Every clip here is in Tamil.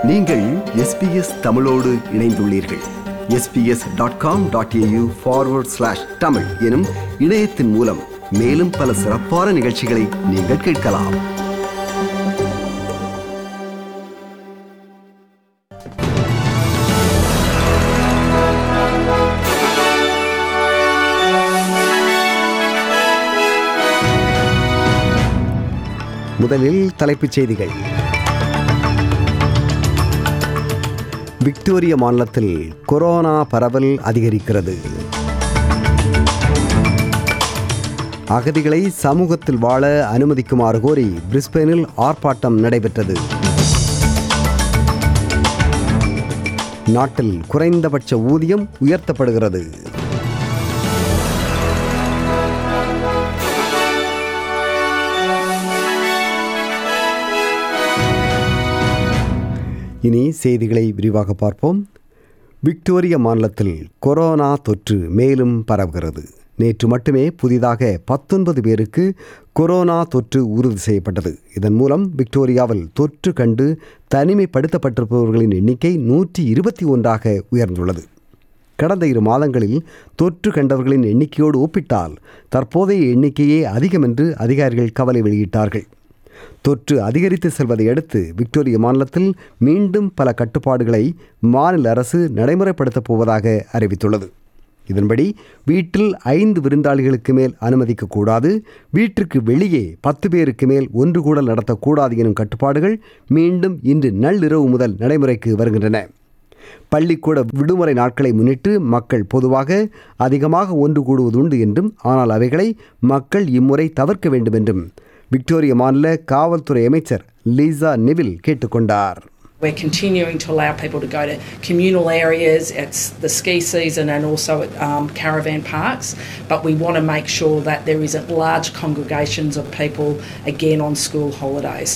நீங்கள் எஸ்பிஎஸ் தமிழோடு இணைந்துள்ளீர்கள் SBS dot com dot AU forward slash Tamil எனும் இணையத்தின் மூலம் மேலும் பல சிறப்பான நிகழ்ச்சிகளை நீங்கள் கேட்கலாம் முதலில் தலைப்புச் செய்திகள் விக்டோரிய மாநிலத்தில் கொரோனா பரவல் அதிகரிக்கிறது அகதிகளை சமூகத்தில் வாழ அனுமதிக்குமாறு கோரி பிரிஸ்பேனில் ஆர்ப்பாட்டம் நடைபெற்றது நாட்டில் குறைந்தபட்ச ஊதியம் உயர்த்தப்படுகிறது இனி செய்திகளை விரிவாக பார்ப்போம் விக்டோரிய மாநிலத்தில் கொரோனா தொற்று மேலும் பரவுகிறது நேற்று மட்டுமே புதிதாக பத்தொன்பது பேருக்கு கொரோனா தொற்று உறுதி செய்யப்பட்டது இதன் மூலம் விக்டோரியாவில் தொற்று கண்டு தனிமைப்படுத்தப்பட்டிருப்பவர்களின் எண்ணிக்கை நூற்றி இருபத்தி ஒன்றாக உயர்ந்துள்ளது கடந்த இரு மாதங்களில் தொற்று கண்டவர்களின் எண்ணிக்கையோடு ஒப்பிட்டால் தற்போதைய எண்ணிக்கையே அதிகம் என்று அதிகாரிகள் கவலை வெளியிட்டார்கள் தொற்று அதிகரித்து செல்வதை அடுத்து விக்டோரிய மாநிலத்தில் மீண்டும் பல கட்டுப்பாடுகளை மாநில அரசு நடைமுறைப்படுத்தப் போவதாக அறிவித்துள்ளது இதன்படி வீட்டில் ஐந்து விருந்தாளிகளுக்கு மேல் அனுமதிக்கக்கூடாது வீட்டிற்கு வெளியே பத்து பேருக்கு மேல் ஒன்று கூடல் நடத்தக்கூடாது எனும் கட்டுப்பாடுகள் மீண்டும் இன்று நள்ளிரவு முதல் நடைமுறைக்கு வருகின்றன பள்ளிக்கூட விடுமுறை நாட்களை முன்னிட்டு மக்கள் பொதுவாக அதிகமாக ஒன்று கூடுவதுண்டு என்றும் ஆனால் அவைகளை மக்கள் இம்முறை தவிர்க்க வேண்டும் என்றும் விக்டோரிய மாநில காவல்துறை அமைச்சர் லீசா நெவில் கேட்டுக்கொண்டார் We're continuing to allow people to go to communal areas, it's the ski season and also at um, caravan parks, but we want to make sure that there isn't large congregations of people again on school holidays.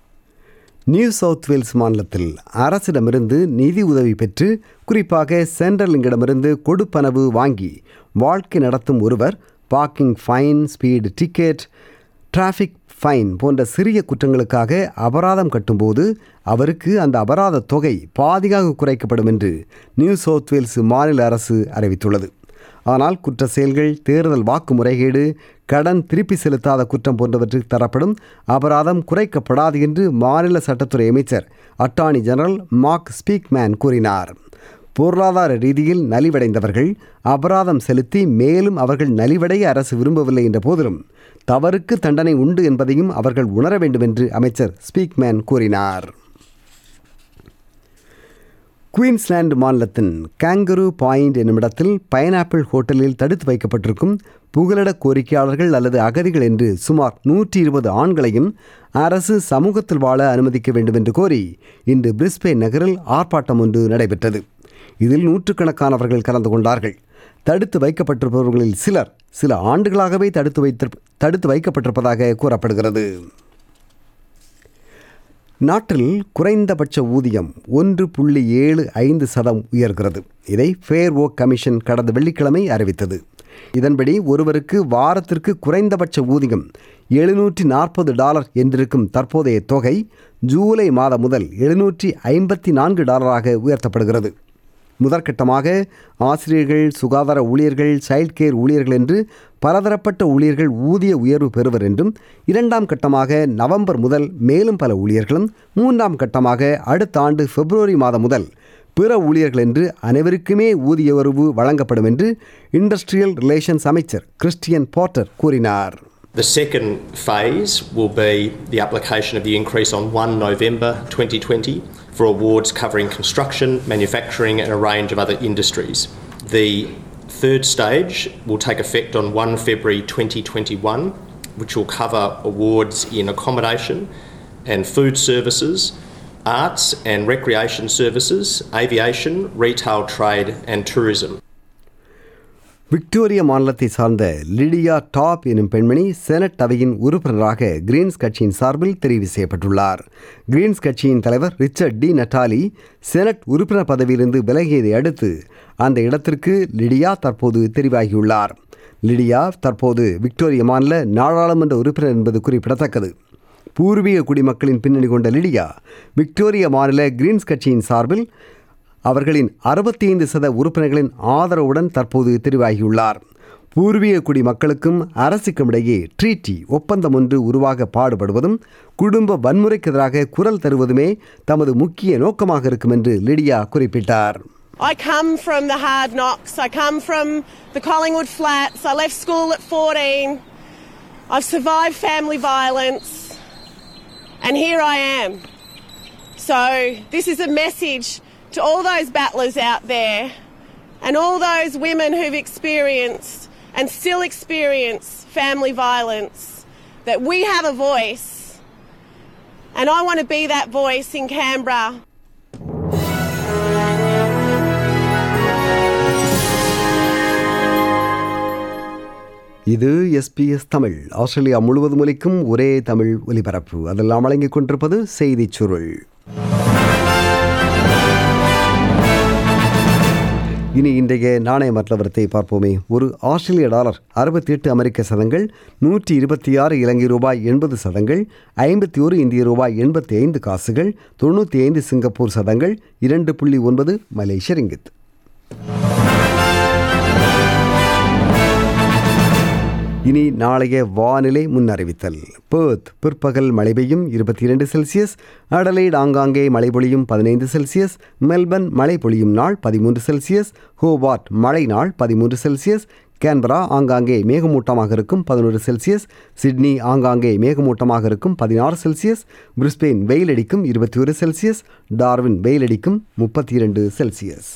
New South Wales மாநிலத்தில் அரசிடமிருந்து நிதி உதவி பெற்று குறிப்பாக சென்ட்ரலிங்கிடமிருந்து கொடுப்பனவு வாங்கி வாழ்க்கை நடத்தும் ஒருவர் parking fine speed ticket traffic fine போன்ற சிறிய குற்றங்களுக்காக அபராதம் கட்டும்போது அவருக்கு அந்த அபராத தொகை பாதியாக குறைக்கப்படும் என்று நியூ சவுத் வேல்ஸ் மாநில அரசு அறிவித்துள்ளது ஆனால் குற்ற செயல்கள் தேர்தல் வாக்கு முறைகேடு கடன் திருப்பி செலுத்தாத குற்றம் போன்றவற்றுக்கு தரப்படும் அபராதம் குறைக்கப்படாது என்று மாநில சட்டத்துறை அமைச்சர் அட்டார்னி ஜெனரல் மார்க் ஸ்பீக்மேன் கூறினார் பொருளாதார ரீதியில் நலிவடைந்தவர்கள் அபராதம் செலுத்தி மேலும் அவர்கள் நலிவடைய அரசு விரும்பவில்லை என்ற போதிலும் தவறுக்கு தண்டனை உண்டு என்பதையும் அவர்கள் உணர வேண்டும் என்று அமைச்சர் ஸ்பீக்மேன் கூறினார் குயின்ஸ்லாந்து மாநிலத்தின் கேங்கரு பாயிண்ட் என்னுமிடத்தில் பைனாப்பிள் ஹோட்டலில் தடுத்து வைக்கப்பட்டிருக்கும் புகலிட கோரிக்கையாளர்கள் அல்லது அகதிகள் என்று சுமார் நூற்றி இருபது ஆண்களையும் அரசு சமூகத்தில் வாழ அனுமதிக்க வேண்டும் என்று கோரி இன்று பிரிஸ்பே நகரில் ஆர்ப்பாட்டம் ஒன்று நடைபெற்றது இதில் நூற்றுக்கணக்கானவர்கள் கலந்து கொண்டார்கள் தடுத்து வைக்கப்பட்டிருப்பவர்களில் சிலர் சில ஆண்டுகளாகவே தடுத்து வைத்திரு தடுத்து வைக்கப்பட்டிருப்பதாக கூறப்படுகிறது நாட்டில் குறைந்தபட்ச ஊதியம் ஒன்று புள்ளி ஏழு ஐந்து சதம் உயர்கிறது இதை ஃபேர் ஓக் கமிஷன் கடந்த வெள்ளிக்கிழமை அறிவித்தது இதன்படி ஒருவருக்கு வாரத்திற்கு குறைந்தபட்ச ஊதியம் எழுநூற்றி நாற்பது டாலர் என்றிருக்கும் தற்போதைய தொகை ஜூலை மாதம் முதல் எழுநூற்றி ஐம்பத்தி நான்கு டாலராக உயர்த்தப்படுகிறது முதற்கட்டமாக ஆசிரியர்கள் சுகாதார ஊழியர்கள் சைல்ட் கேர் ஊழியர்கள் என்று பலதரப்பட்ட ஊழியர்கள் ஊதிய உயர்வு பெறுவர் என்றும் இரண்டாம் கட்டமாக நவம்பர் முதல் மேலும் பல ஊழியர்களும் மூன்றாம் கட்டமாக அடுத்த ஆண்டு பிப்ரவரி மாதம் முதல் பிற ஊழியர்கள் என்று அனைவருக்குமே ஊதிய உயர்வு வழங்கப்படும் என்று இண்டஸ்ட்ரியல் ரிலேஷன்ஸ் அமைச்சர் கிறிஸ்டியன் போர்ட்டர் கூறினார் The second phase will be the application of the increase on 1 November 2020 for awards covering construction, manufacturing, and a range of other industries. The third stage will take effect on 1 February 2021, which will cover awards in accommodation and food services, arts and recreation services, aviation, retail trade, and tourism. Victoria மாநிலத்தை சார்ந்த லிடியா டாப் எனும் பெண்மணி செனட் அவையின் உறுப்பினராக கிரீன்ஸ் கட்சியின் சார்பில் தெரிவு செய்யப்பட்டுள்ளார் கிரீன்ஸ் கட்சியின் தலைவர் ரிச்சர்ட் டி நட்டாலி செனட் உறுப்பினர் பதவியிலிருந்து விலகியதை அடுத்து அந்த இடத்திற்கு லிடியா தற்போது தெரிவாகியுள்ளார் லிடியா தற்போது விக்டோரிய மாநில நாடாளுமன்ற உறுப்பினர் என்பது குறிப்பிடத்தக்கது பூர்வீக குடிமக்களின் பின்னணி கொண்ட லிடியா விக்டோரியா மாநில கிரீன்ஸ் கட்சியின் சார்பில் அவர்களின் அறுபத்தைந்து சத உறுப்பினர்களின் ஆதரவுடன் தற்போது தெரிவாகியுள்ளார் பூர்வீக குடி மக்களுக்கும் அரசுக்கும் இடையே ட்ரீட்டி ஒப்பந்தம் ஒன்று உருவாக பாடுபடுவதும் குடும்ப வன்முறைக்கு எதிராக குரல் தருவதுமே தமது முக்கிய நோக்கமாக இருக்கும் என்று லிடியா குறிப்பிட்டார் I come from the hard knocks. I come from the Collingwood flats. I left school at 14. I've survived family violence. And here I am. So, this is a message to all those battlers out there and all those women who've experienced and still experience family violence that we have a voice. And I want to be that voice in Canberra. இது எஸ்பிஎஸ் தமிழ் ஆஸ்திரேலியா முழுவதும் ஒலிக்கும் ஒரே தமிழ் ஒலிபரப்பு அதெல்லாம் வழங்கிக் கொண்டிருப்பது செய்திச் சுருள் இனி இன்றைய நாணய மற்றவரத்தை பார்ப்போமே ஒரு ஆஸ்திரேலிய டாலர் அறுபத்தி எட்டு அமெரிக்க சதங்கள் நூற்றி இருபத்தி ஆறு இலங்கை ரூபாய் எண்பது சதங்கள் ஐம்பத்தி ஒரு இந்திய ரூபாய் எண்பத்தி ஐந்து காசுகள் தொண்ணூற்றி ஐந்து சிங்கப்பூர் சதங்கள் இரண்டு புள்ளி ஒன்பது மலேசிய ரிங்கித் இனி நாளைய வானிலை முன்னறிவித்தல் பேர்த் பிற்பகல் மழை பெய்யும் இருபத்தி இரண்டு செல்சியஸ் அடலைட் ஆங்காங்கே மழை பொழியும் பதினைந்து செல்சியஸ் மெல்பர்ன் மழை பொழியும் நாள் பதிமூன்று செல்சியஸ் ஹோபார்ட் மழை நாள் பதிமூன்று செல்சியஸ் கேன்பரா ஆங்காங்கே மேகமூட்டமாக இருக்கும் பதினொரு செல்சியஸ் சிட்னி ஆங்காங்கே மேகமூட்டமாக இருக்கும் பதினாறு செல்சியஸ் பிரிஸ்பெயின் வெயிலடிக்கும் இருபத்தி ஒரு செல்சியஸ் டார்வின் வெயிலடிக்கும் முப்பத்தி இரண்டு செல்சியஸ்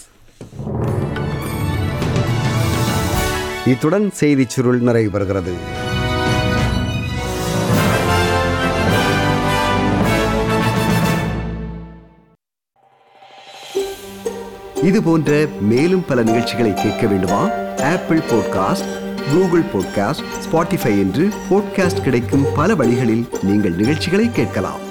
இத்துடன் செய்திச் சுருள் நிறைவு பெறுகிறது இது போன்ற மேலும் பல நிகழ்ச்சிகளை கேட்க வேண்டுமா Apple podcast Google podcast Spotify என்று பாட்காஸ்ட் கிடைக்கும் பல வழிகளில் நீங்கள் நிகழ்ச்சிகளை கேட்கலாம்